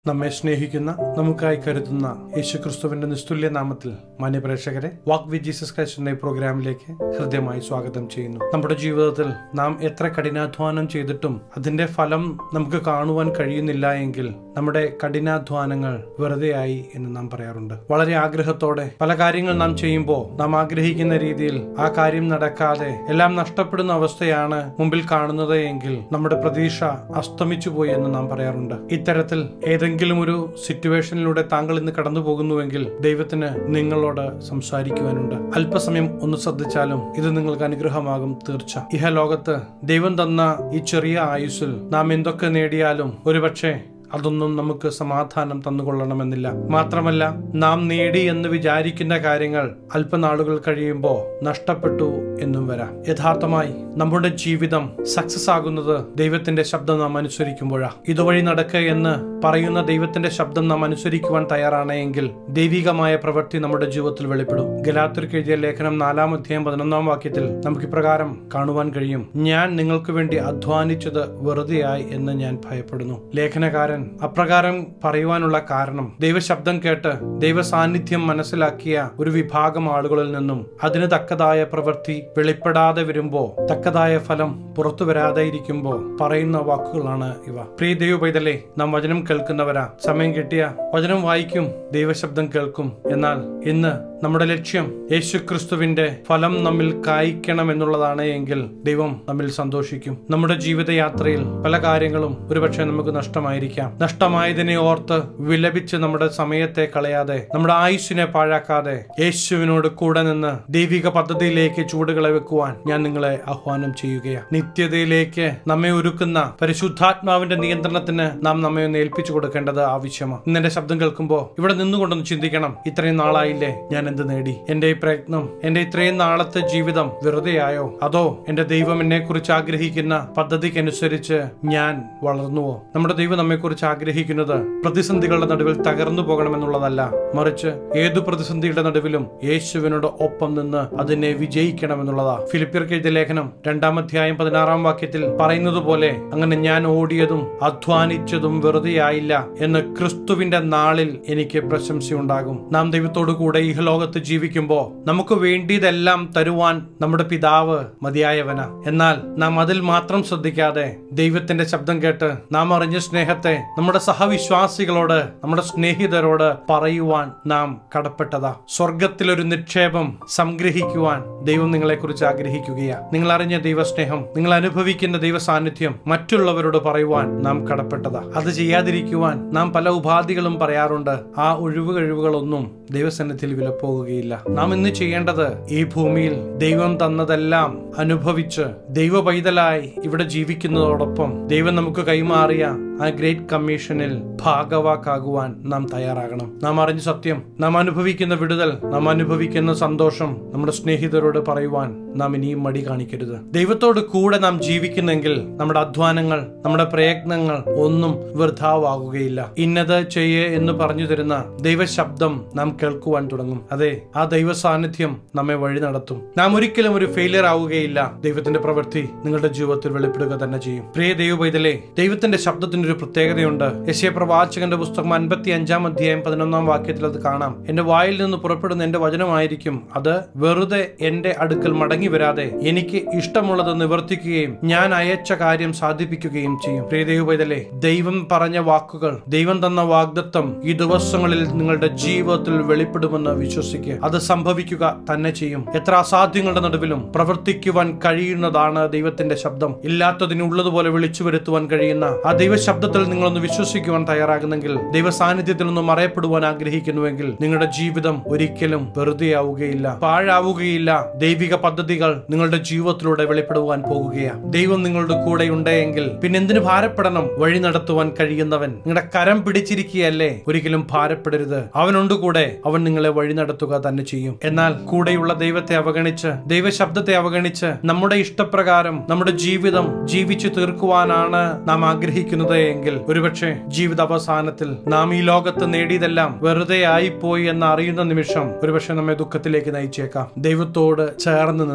നമ്മെ സ്നേഹിക്കുന്ന നമുക്കായി കരുതുന്ന യേശുക്രിസ്തുവിന്റെ നിസ്തുല്യ നാമത്തിൽ മാന്യ പ്രേക്ഷകരെ വാക്ക് വി ജീസസ് ക്രൈസ്റ്റ് എന്ന ഈ പ്രോഗ്രാമിലേക്ക് ഹൃദ്യമായി സ്വാഗതം ചെയ്യുന്നു നമ്മുടെ ജീവിതത്തിൽ നാം എത്ര കഠിനാധ്വാനം ചെയ്തിട്ടും അതിന്റെ ഫലം നമുക്ക് കാണുവാൻ കഴിയുന്നില്ല എങ്കിൽ നമ്മുടെ കഠിനാധ്വാനങ്ങൾ വെറുതെയായി എന്ന് നാം പറയാറുണ്ട് വളരെ ആഗ്രഹത്തോടെ പല കാര്യങ്ങൾ നാം ചെയ്യുമ്പോൾ നാം ആഗ്രഹിക്കുന്ന രീതിയിൽ ആ കാര്യം നടക്കാതെ എല്ലാം നഷ്ടപ്പെടുന്ന അവസ്ഥയാണ് മുമ്പിൽ കാണുന്നത് എങ്കിൽ നമ്മുടെ പ്രതീക്ഷ അസ്തമിച്ചു പോയി എന്ന് നാം പറയാറുണ്ട് ഇത്തരത്തിൽ ഏതെങ്കിലും ഒരു സിറ്റുവേഷനിലൂടെ താങ്കൾ ഇന്ന് കടന്നു പോകുന്നുവെങ്കിൽ ദൈവത്തിന് നിങ്ങളോട് സംസാരിക്കുവാനുണ്ട് അല്പസമയം ഒന്ന് ശ്രദ്ധിച്ചാലും ഇത് നിങ്ങൾക്ക് അനുഗ്രഹമാകും തീർച്ച ഇഹലോകത്ത് ദൈവം തന്ന ഈ ചെറിയ ആയുസ്സിൽ നാം എന്തൊക്കെ നേടിയാലും ഒരുപക്ഷെ അതൊന്നും നമുക്ക് സമാധാനം തന്നുകൊള്ളണമെന്നില്ല മാത്രമല്ല നാം നേടി എന്ന് വിചാരിക്കുന്ന കാര്യങ്ങൾ അല്പനാളുകൾ കഴിയുമ്പോൾ നഷ്ടപ്പെട്ടു എന്നും വരാം യഥാർത്ഥമായി നമ്മുടെ ജീവിതം സക്സസ് ആകുന്നത് ദൈവത്തിന്റെ ശബ്ദം നാം അനുസരിക്കുമ്പോഴാ ഇതുവഴി നടക്കുക എന്ന് പറയുന്ന ദൈവത്തിന്റെ ശബ്ദം നാം അനുസരിക്കുവാൻ തയ്യാറാണെങ്കിൽ ദൈവികമായ പ്രവൃത്തി നമ്മുടെ ജീവിതത്തിൽ വെളിപ്പെടും ഗലാത്തിർക്ക് എഴുതിയ ലേഖനം നാലാം അധ്യായം പതിനൊന്നാം വാക്യത്തിൽ നമുക്ക് ഇപ്രകാരം കാണുവാൻ കഴിയും ഞാൻ നിങ്ങൾക്ക് വേണ്ടി അധ്വാനിച്ചത് വെറുതെയായി എന്ന് ഞാൻ ഭയപ്പെടുന്നു ലേഖനകാരൻ അപ്രകാരം പറയുവാനുള്ള കാരണം ദൈവശബ്ദം കേട്ട് ദൈവ സാന്നിധ്യം മനസ്സിലാക്കിയ ഒരു വിഭാഗം ആളുകളിൽ നിന്നും അതിന് തക്കതായ പ്രവൃത്തി വെളിപ്പെടാതെ വരുമ്പോ തക്കതായ ഫലം പുറത്തു വരാതെ ഇരിക്കുമ്പോ പറയുന്ന വാക്കുകളാണ് ഇവ പ്രിയ ദൈവ പൈതലേ നാം വചനം കേൾക്കുന്നവരാ സമയം കിട്ടിയ വചനം വായിക്കും ദൈവശബ്ദം കേൾക്കും എന്നാൽ ഇന്ന് നമ്മുടെ ലക്ഷ്യം യേശുക്രിസ്തുവിന്റെ ഫലം നമ്മിൽ കായ്ക്കണം എന്നുള്ളതാണ് എങ്കിൽ ദൈവം നമ്മിൽ സന്തോഷിക്കും നമ്മുടെ ജീവിതയാത്രയിൽ പല കാര്യങ്ങളും ഒരുപക്ഷെ നമുക്ക് നഷ്ടമായിരിക്കാം നഷ്ടമായതിനെ ഓർത്ത് വിലപിച്ച് നമ്മുടെ സമയത്തെ കളയാതെ നമ്മുടെ ആയുസ്സിനെ പാഴാക്കാതെ യേശുവിനോട് കൂടെ നിന്ന് ദൈവിക പദ്ധതിയിലേക്ക് ചൂടുകളെ വെക്കുവാൻ ഞാൻ നിങ്ങളെ ആഹ്വാനം ചെയ്യുകയാണ് നിത്യതയിലേക്ക് നമ്മെ ഒരുക്കുന്ന പരിശുദ്ധാത്മാവിന്റെ നിയന്ത്രണത്തിന് നാം നമ്മെ ഒന്ന് ഏൽപ്പിച്ചു കൊടുക്കേണ്ടത് ആവശ്യമാണ് ഇന്നെന്റെ ശബ്ദം കേൾക്കുമ്പോൾ ഇവിടെ നിന്നുകൊണ്ടൊന്ന് ചിന്തിക്കണം ഇത്രയും നാളായില്ലേ ഞാൻ എന്ത് നേടി എന്റെ ഈ പ്രയത്നം എന്റെ ഇത്രയും നാളത്തെ ജീവിതം വെറുതെയായോ അതോ എന്റെ ദൈവം എന്നെ കുറിച്ച് ആഗ്രഹിക്കുന്ന പദ്ധതിക്കനുസരിച്ച് ഞാൻ വളർന്നുവോ നമ്മുടെ ദൈവം നമ്മെ കുറിച്ച് ആഗ്രഹിക്കുന്നത് പ്രതിസന്ധികളുടെ നടുവിൽ തകർന്നു പോകണമെന്നുള്ളതല്ല മറിച്ച് ഏതു പ്രതിസന്ധിയുടെ നടുവിലും യേശുവിനോട് ഒപ്പം നിന്ന് അതിനെ വിജയിക്കണമെന്നുള്ളതാ ഫിലിപ്പിയർക്ക് എഴുതിയ ലേഖനം രണ്ടാം അധ്യായം പതിനാറാം വാക്യത്തിൽ പറയുന്നത് പോലെ അങ്ങനെ ഞാൻ ഓടിയതും അധ്വാനിച്ചതും വെറുതെയായില്ല എന്ന് ക്രിസ്തുവിന്റെ നാളിൽ എനിക്ക് പ്രശംസയുണ്ടാകും നാം ദൈവത്തോടു കൂടെ ഈ ലോകത്ത് ജീവിക്കുമ്പോൾ നമുക്ക് വേണ്ടിയതെല്ലാം തരുവാൻ നമ്മുടെ പിതാവ് മതിയായവന എന്നാൽ നാം അതിൽ മാത്രം ശ്രദ്ധിക്കാതെ ദൈവത്തിന്റെ ശബ്ദം കേട്ട് നാം അറിഞ്ഞ സ്നേഹത്തെ നമ്മുടെ സഹവിശ്വാസികളോട് നമ്മുടെ സ്നേഹിതരോട് പറയുവാൻ നാം കടപ്പെട്ടതാ സ്വർഗത്തിലൊരു നിക്ഷേപം സംഗ്രഹിക്കുവാൻ ദൈവം നിങ്ങളെ കുറിച്ച് ആഗ്രഹിക്കുകയാ നിങ്ങൾ അറിഞ്ഞ ദൈവസ്നേഹം നിങ്ങൾ അനുഭവിക്കുന്ന ദൈവ സാന്നിധ്യം മറ്റുള്ളവരോട് പറയുവാൻ നാം കടപ്പെട്ടതാ അത് ചെയ്യാതിരിക്കുവാൻ നാം പല ഉപാധികളും പറയാറുണ്ട് ആ ഒഴിവ് കഴിവുകളൊന്നും ദൈവസന്നിധിയിൽ വിലപ്പോകുകയില്ല നാം ഇന്ന് ചെയ്യേണ്ടത് ഈ ഭൂമിയിൽ ദൈവം തന്നതെല്ലാം അനുഭവിച്ച് ദൈവ പൈതലായി ഇവിടെ ജീവിക്കുന്നതോടൊപ്പം ദൈവം നമുക്ക് കൈമാറിയ ആ ഗ്രേറ്റ് കമ്മീഷനിൽ ഭാഗവാക്കാകുവാൻ നാം തയ്യാറാകണം നാം അറിഞ്ഞ സത്യം നാം അനുഭവിക്കുന്ന വിടുതൽ നാം അനുഭവിക്കുന്ന സന്തോഷം നമ്മുടെ സ്നേഹിതരോട് പറയുവാൻ നാം ഇനിയും മടി കാണിക്കരുത് ദൈവത്തോട് കൂടെ നാം ജീവിക്കുന്നെങ്കിൽ നമ്മുടെ അധ്വാനങ്ങൾ നമ്മുടെ പ്രയത്നങ്ങൾ ഒന്നും വൃഥാവാകുകയില്ല ഇന്നത് ചെയ്യേ എന്ന് പറഞ്ഞു തരുന്ന ദൈവശബ്ദം നാം കേൾക്കുവാൻ തുടങ്ങും അതെ ആ ദൈവ സാന്നിധ്യം നമ്മെ വഴി നടത്തും നാം ഒരിക്കലും ഒരു ഫെയിലിയർ ആവുകയില്ല ദൈവത്തിന്റെ പ്രവൃത്തി നിങ്ങളുടെ ജീവിതത്തിൽ വെളിപ്പെടുക തന്നെ ചെയ്യും പ്രിയ ദൈവ പൈതലേ ദൈവത്തിന്റെ ശബ്ദത്തിന് ഒരു പ്രത്യേകതയുണ്ട് യശയ പ്രവാചകന്റെ പുസ്തകം അൻപത്തി അഞ്ചാം അധ്യായം പതിനൊന്നാം വാക്യത്തിൽ അത് കാണാം എന്റെ വായിൽ നിന്ന് പുറപ്പെടുന്ന എന്റെ വചനമായിരിക്കും അത് വെറുതെ എന്റെ അടുക്കൽ മടങ്ങി വരാതെ എനിക്ക് ഇഷ്ടമുള്ളത് നിവർത്തിക്കുകയും ഞാൻ അയച്ച കാര്യം സാധിപ്പിക്കുകയും ചെയ്യും പ്രിയ ദൈവപൈതലേ ദൈവം പറഞ്ഞ വാക്കുകൾ ദൈവം തന്ന വാഗ്ദത്വം ഈ ദിവസങ്ങളിൽ നിങ്ങളുടെ ജീവിതത്തിൽ വെളിപ്പെടുമെന്ന് വിശ്വസിക്കുക അത് സംഭവിക്കുക തന്നെ ചെയ്യും എത്ര അസാധ്യങ്ങളുടെ നടുവിലും പ്രവർത്തിക്കുവാൻ കഴിയുന്നതാണ് ദൈവത്തിന്റെ ശബ്ദം ഇല്ലാത്തതിനുള്ളതുപോലെ വിളിച്ചു വരുത്തുവാൻ കഴിയുന്ന ആ ദൈവശബ്ദത്തിൽ നിങ്ങളൊന്ന് വിശ്വസിക്കുവാൻ തയ്യാറാകുന്നെങ്കിൽ ദൈവ സാന്നിധ്യത്തിൽ ഒന്ന് മറയപ്പെടുവാൻ ആഗ്രഹിക്കുന്നുവെങ്കിൽ നിങ്ങളുടെ ജീവിതം ഒരിക്കലും വെറുതെയാവുകയില്ല പാഴാവുകയില്ല ദൈവിക പദ്ധതികൾ നിങ്ങളുടെ ജീവിതത്തിലൂടെ വെളിപ്പെടുവാൻ പോകുകയാണ് ദൈവം നിങ്ങളുടെ കൂടെ ഉണ്ടെങ്കിൽ പിന്നെ എന്തിനു ഭാരപ്പെടണം വഴി നടത്തുവാൻ കഴിയുന്നവൻ നിങ്ങളുടെ കരം പിടിച്ചിരിക്കുകയല്ലേ ഒരിക്കലും ഭാരപ്പെടരുത് അവനുണ്ട് കൂടെ അവൻ നിങ്ങളെ വഴി നടത്തുക തന്നെ ചെയ്യും എന്നാൽ കൂടെയുള്ള ദൈവത്തെ അവഗണിച്ച് ദൈവശബ്ദത്തെ അവഗണിച്ച് നമ്മുടെ ഇഷ്ടപ്രകാരം നമ്മുടെ ജീവിതം ജീവിച്ചു തീർക്കുവാനാണ് നാം ആഗ്രഹിക്കുന്നത് എങ്കിൽ ഒരുപക്ഷെ ജീവിത അവസാനത്തിൽ നാം ഈ ലോകത്ത് നേടിയതെല്ലാം വെറുതെ ആയിപ്പോയി എന്ന് അറിയുന്ന നിമിഷം ഒരുപക്ഷെ നമ്മെ ദുഃഖത്തിലേക്ക് നയിച്ചേക്കാം ദൈവത്തോട് ചേർന്ന് നിന്ന്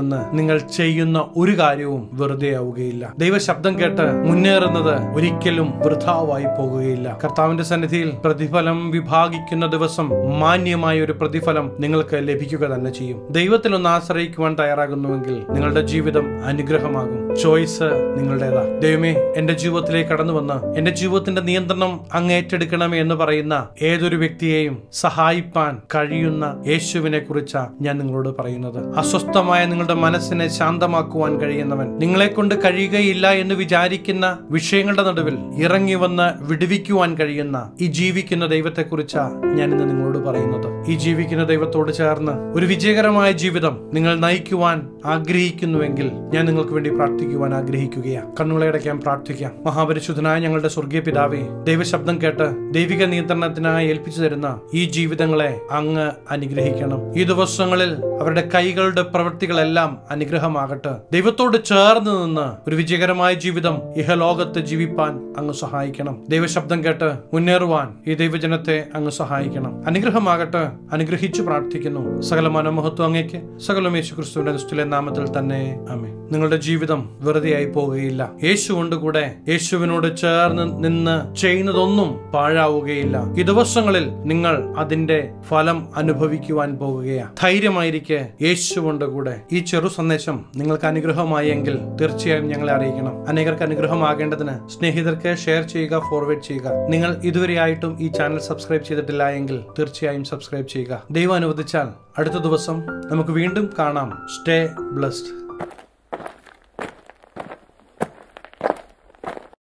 നിന്ന് നിങ്ങൾ ചെയ്യുന്ന ഒരു കാര്യവും വെറുതെ ആവുകയില്ല ദൈവശബ്ദം കേട്ട് മുന്നേറുന്നത് ഒരിക്കലും വൃഥാവായി പോകുകയില്ല കർത്താവിന്റെ സന്നിധിയിൽ പ്രതിഫലം വിഭാഗിക്കുന്ന ദിവസം മാന്യമായ ഒരു പ്രതിഫലം നിങ്ങൾക്ക് ലഭിക്കുക തന്നെ ചെയ്യും ദൈവത്തിൽ ഒന്ന് ആശ്രയിക്കുവാൻ തയ്യാറാകുന്നുവെങ്കിൽ നിങ്ങളുടെ ജീവിതം അനുഗ്രഹമാകും ചോയ്സ് നിങ്ങളുടേതാ ദൈവമേ എന്റെ ജീവിതത്തിലേക്ക് കടന്നു വന്ന് എന്റെ ജീവിതത്തിന്റെ നിയന്ത്രണം അങ്ങ് ഏറ്റെടുക്കണമേ എന്ന് പറയുന്ന ഏതൊരു വ്യക്തിയെയും സഹായിപ്പാൻ കഴിയുന്ന യേശുവിനെ കുറിച്ചാ ഞാൻ നിങ്ങളോട് പറയുന്നത് അസ്വസ്ഥമായ നിങ്ങളുടെ മനസ്സിനെ ശാന്തമാക്കുവാൻ കഴിയുന്നവൻ നിങ്ങളെ കൊണ്ട് കഴിയുകയില്ല എന്ന് വിചാരിക്കുന്ന വിഷയങ്ങളുടെ നടുവിൽ ഇറങ്ങി വന്ന് വിടുവിക്കുവാൻ കഴിയുന്ന ഈ ജീവിക്കുന്ന ദൈവത്തെക്കുറിച്ചാ ഞാൻ ഇന്ന് നിങ്ങളോട് പറയുന്നത് ഈ ജീവിക്കുന്ന ദൈവത്തോട് ചേർന്ന് ഒരു വിജയകരമായ ജീവിതം നിങ്ങൾ നയിക്കുവാൻ ആഗ്രഹിക്കുന്നുവെങ്കിൽ ഞാൻ നിങ്ങൾക്ക് വേണ്ടി പ്രാർത്ഥിക്കുവാൻ ആഗ്രഹിക്കുകയാണ് കണ്ണുകളടയ്ക്കാൻ പ്രാർത്ഥിക്കാം മഹാപരിശുദ്ധനായ ഞങ്ങളുടെ സ്വർഗീയ പിതാവേ ദൈവശബ്ദം കേട്ട് ദൈവിക നിയന്ത്രണത്തിനായി ഏൽപ്പിച്ചു തരുന്ന ഈ ജീവിതങ്ങളെ അങ്ങ് അനുഗ്രഹിക്കണം ഈ ദിവസങ്ങളിൽ അവരുടെ കൈകളുടെ പ്രവൃത്തികളെല്ലാം അനുഗ്രഹമാകട്ടെ ദൈവത്തോട് ചേർന്ന് നിന്ന് ഒരു വിജയകരമായ ജീവിതം ഇഹലോകത്ത് ജീവിപ്പാൻ അങ്ങ് സഹായിക്കണം ദൈവശബ്ദം കേട്ട് മുന്നേറുവാൻ ഈ ദൈവജനത്തെ അങ്ങ് സഹായിക്കണം അനുഗ്രഹമാകട്ടെ അനുഗ്രഹിച്ചു പ്രാർത്ഥിക്കുന്നു സകല മനോമഹത്വം അങ്ങേക്ക് സകലം യേശു ക്രിസ്തുവിന്റെ നിസ്തുല നാമത്തിൽ തന്നെ അമേ നിങ്ങളുടെ ജീവിതം വെറുതെയായി പോകുകയില്ല യേശു കൊണ്ട് കൂടെ യേശുവിനോട് ചേർന്ന് നിന്ന് ചെയ്യുന്നതൊന്നും പാഴാവുകയില്ല ഈ ദിവസങ്ങളിൽ നിങ്ങൾ അതിന്റെ ഫലം അനുഭവിക്കുവാൻ പോകുകയാണ് ധൈര്യമായിരിക്കെ യേശു കൊണ്ട് കൂടെ ഈ ചെറു സന്ദേശം നിങ്ങൾക്ക് അനുഗ്രഹമായെങ്കിൽ തീർച്ചയായും ഞങ്ങളെ അറിയിക്കണം അനേകർക്ക് അനുഗ്രഹമാകേണ്ടതിന് സ്നേഹിതർക്ക് ഷെയർ ചെയ്യുക ഫോർവേഡ് ചെയ്യുക നിങ്ങൾ ഇതുവരെയായിട്ടും ഈ ചാനൽ സബ്സ്ക്രൈബ് ചെയ്തിട്ടില്ല എങ്കിൽ തീർച്ചയായും സബ്സ്ക്രൈബ് ചെയ്യുക ദൈവം അനുവദിച്ചാൽ അടുത്ത ദിവസം നമുക്ക് വീണ്ടും കാണാം സ്റ്റേ ബ്ലസ്ഡ്